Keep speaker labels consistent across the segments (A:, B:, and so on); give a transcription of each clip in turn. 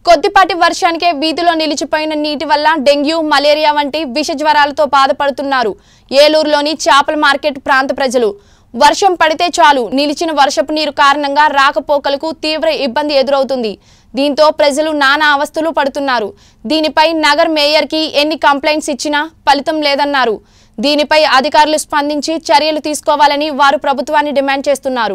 A: కొద్దిపాటి వర్షానికే వీధిలో నిలిచిపోయిన నీటి వల్ల డెంగ్యూ మలేరియా వంటి విష జ్వరాలతో బాధపడుతున్నారు ఏలూరులోని చేపల మార్కెట్ ప్రాంత ప్రజలు వర్షం పడితే చాలు నిలిచిన వర్షపు నీరు కారణంగా రాకపోకలకు తీవ్ర ఇబ్బంది ఎదురవుతుంది దీంతో ప్రజలు నానా అవస్థలు పడుతున్నారు దీనిపై నగర్ మేయర్కి ఎన్ని కంప్లైంట్స్ ఇచ్చినా ఫలితం లేదన్నారు దీనిపై అధికారులు స్పందించి చర్యలు తీసుకోవాలని వారు ప్రభుత్వాన్ని డిమాండ్ చేస్తున్నారు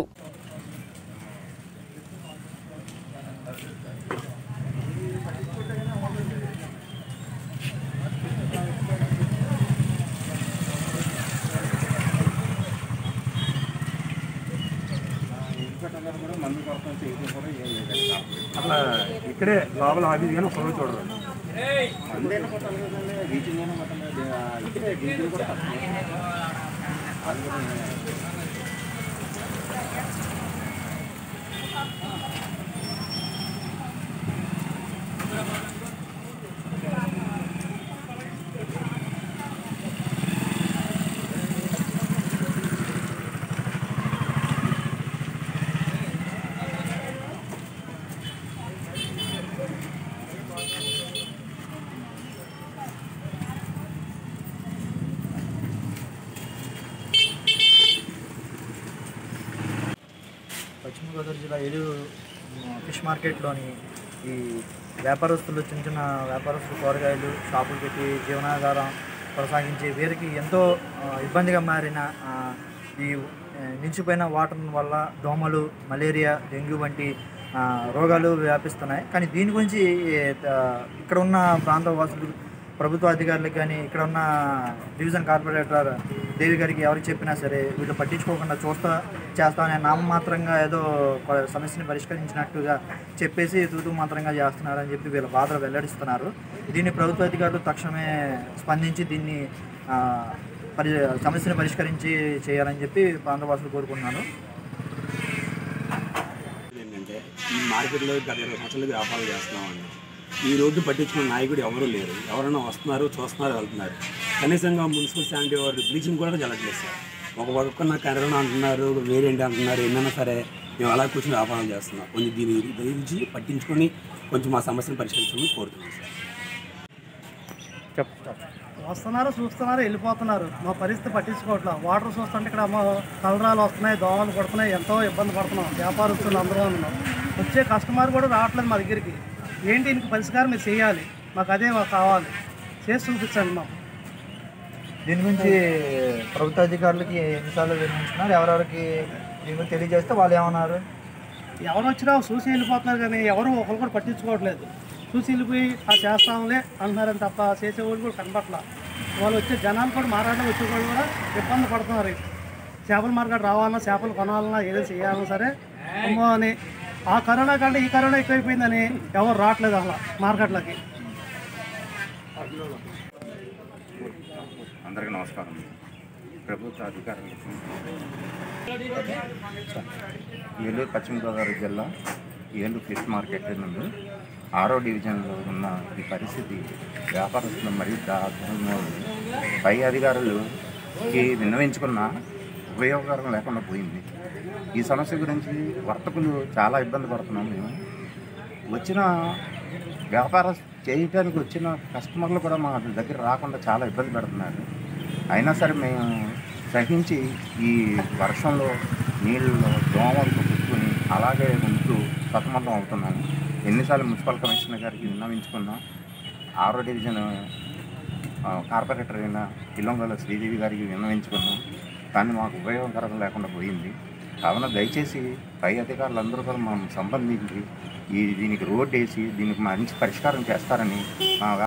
B: అట్లా ఇక్కడే లోపల ఆఫీస్ కానీ ఒక రోజు చూడరు
C: పశ్చిమ గోదావరి జిల్లా ఏలూరు ఆ, ఫిష్ మార్కెట్లోని ఈ వ్యాపారస్తులు చిన్న చిన్న వ్యాపారస్తులు కూరగాయలు షాపులు పెట్టి జీవనాధారం కొనసాగించే వీరికి ఎంతో ఆ, ఇబ్బందిగా మారిన ఆ, ఈ ఆ, నిలిచిపోయిన వాటర్ వల్ల దోమలు మలేరియా డెంగ్యూ వంటి ఆ, రోగాలు వ్యాపిస్తున్నాయి కానీ దీని గురించి ఆ, ఇక్కడ ఉన్న ప్రాంత వాసులు ప్రభుత్వ అధికారులకు కానీ ఇక్కడ ఉన్న డివిజన్ కార్పొరేటర్ దేవి గారికి ఎవరికి చెప్పినా సరే వీళ్ళు పట్టించుకోకుండా చూస్తా చేస్తామనే నామమాత్రంగా ఏదో కొ- సమస్యని పరిష్కరించినట్టుగా చెప్పేసి తూతూ మాత్రంగా చేస్తున్నారని చెప్పి వీళ్ళ బాధలు వెల్లడిస్తున్నారు దీన్ని ప్రభుత్వ అధికారులు తక్షణమే స్పందించి దీన్ని ఆ, పరి సమస్యను పరిష్కరించి చేయాలని చెప్పి ప్రాంతవాసులు కోరుకుంటున్నాను
B: ఏంటంటే ఈ మార్కెట్లో గత ఇరవై సంవత్సరాలుగా వ్యాపారం చేస్తున్నామండి ఈ రోడ్డు పట్టించుకున్న నాయకుడు ఎవరూ లేరు ఎవరైనా వస్తున్నారు చూస్తున్నారు వెళ్తున్నారు కనీసంగా మున్సిపల్ శానిటరీ వారు బ్లీచింగ్ కూడా జరగట్లేదు సార్ ఒక పక్కన కరోనా అంటున్నారు వేరేంటి అంటున్నారు ఎన్నైనా సరే మేము అలా కూర్చొని వ్యాపారం చేస్తున్నాం కొంచెం దీని గురించి పట్టించుకొని కొంచెం మా సమస్యను పరిష్కరించమని కోరుతున్నాం సార్
D: వస్తున్నారు చూస్తున్నారు వెళ్ళిపోతున్నారు మా పరిస్థితి పట్టించుకోవట్లే వాటర్ చూస్తుంటే ఇక్కడ మా కలరాలు వస్తున్నాయి దోమలు పడుతున్నాయి ఎంతో ఇబ్బంది పడుతున్నాం వ్యాపారస్తులు అందరూ ఉన్నాం వచ్చే కస్టమర్ కూడా రావట్లేదు మా దగ్గరికి ఏంటి దీనికి పరిష్కారం మీరు చేయాలి మాకు అదే మాకు కావాలి చేసి చూపించండి మాకు
C: దీని గురించి ప్రభుత్వ అధికారులకి ఎన్నిసార్లు వినిపించినారు ఎవరెవరికి దీని గురించి తెలియజేస్తే వాళ్ళు ఏమన్నారు
D: ఎవరు వచ్చినా చూసి వెళ్ళిపోతున్నారు కానీ ఎవరు ఒకరు కూడా పట్టించుకోవట్లేదు చూసి వెళ్ళిపోయి ఆ చేస్తాంలే అంటున్నారని తప్ప చేసేవాళ్ళు కూడా కనపట్ల వాళ్ళు వచ్చే జనాలు కూడా మారాటం వచ్చే వాళ్ళు కూడా ఇబ్బంది పడుతున్నారు చేపల మార్కెట్ రావాలన్నా చేపలు కొనాలన్నా ఏదో చేయాలన్నా సరే అమ్మో అని ఆ కరోనా కంటే ఈ కరోనా ఎక్కువైపోయిందని ఎవరు రావట్లేదు అసలు మార్కెట్లోకి
E: అందరికీ నమస్కారం ప్రభుత్వ అధికారులకు ఏలూరు పశ్చిమ గోదావరి జిల్లా ఏలూరు ఫిష్ మార్కెట్ నుండి ఆరో డివిజన్లో ఉన్న ఈ పరిస్థితి వ్యాపారస్తులు మరియు దారుణంగా ఉంది పై అధికారులకి విన్నవించుకున్న ఉపయోగకరం లేకుండా పోయింది ఈ సమస్య గురించి వర్తకులు చాలా ఇబ్బంది పడుతున్నాం మేము వచ్చిన వ్యాపారం చేయడానికి వచ్చిన కస్టమర్లు కూడా మా దగ్గర రాకుండా చాలా ఇబ్బంది పెడుతున్నారు అయినా సరే మేము సహించి ఈ వర్షంలో నీళ్ళలో దోమలతో కుట్టుకుని అలాగే ఉంటూ సతమతం అవుతున్నాము ఎన్నిసార్లు మున్సిపల్ కమిషనర్ గారికి విన్నవించుకున్నాం ఆరో డివిజన్ ఆ, కార్పొరేటర్ అయిన ఇల్లంగల శ్రీదేవి గారికి విన్నవించుకున్నాం కానీ మాకు ఉపయోగకరం లేకుండా పోయింది కావున దయచేసి పై అధికారులందరూ కూడా మనం సంబంధించి ఈ దీనికి రోడ్ వేసి దీనికి మంచి పరిష్కారం చేస్తారని మా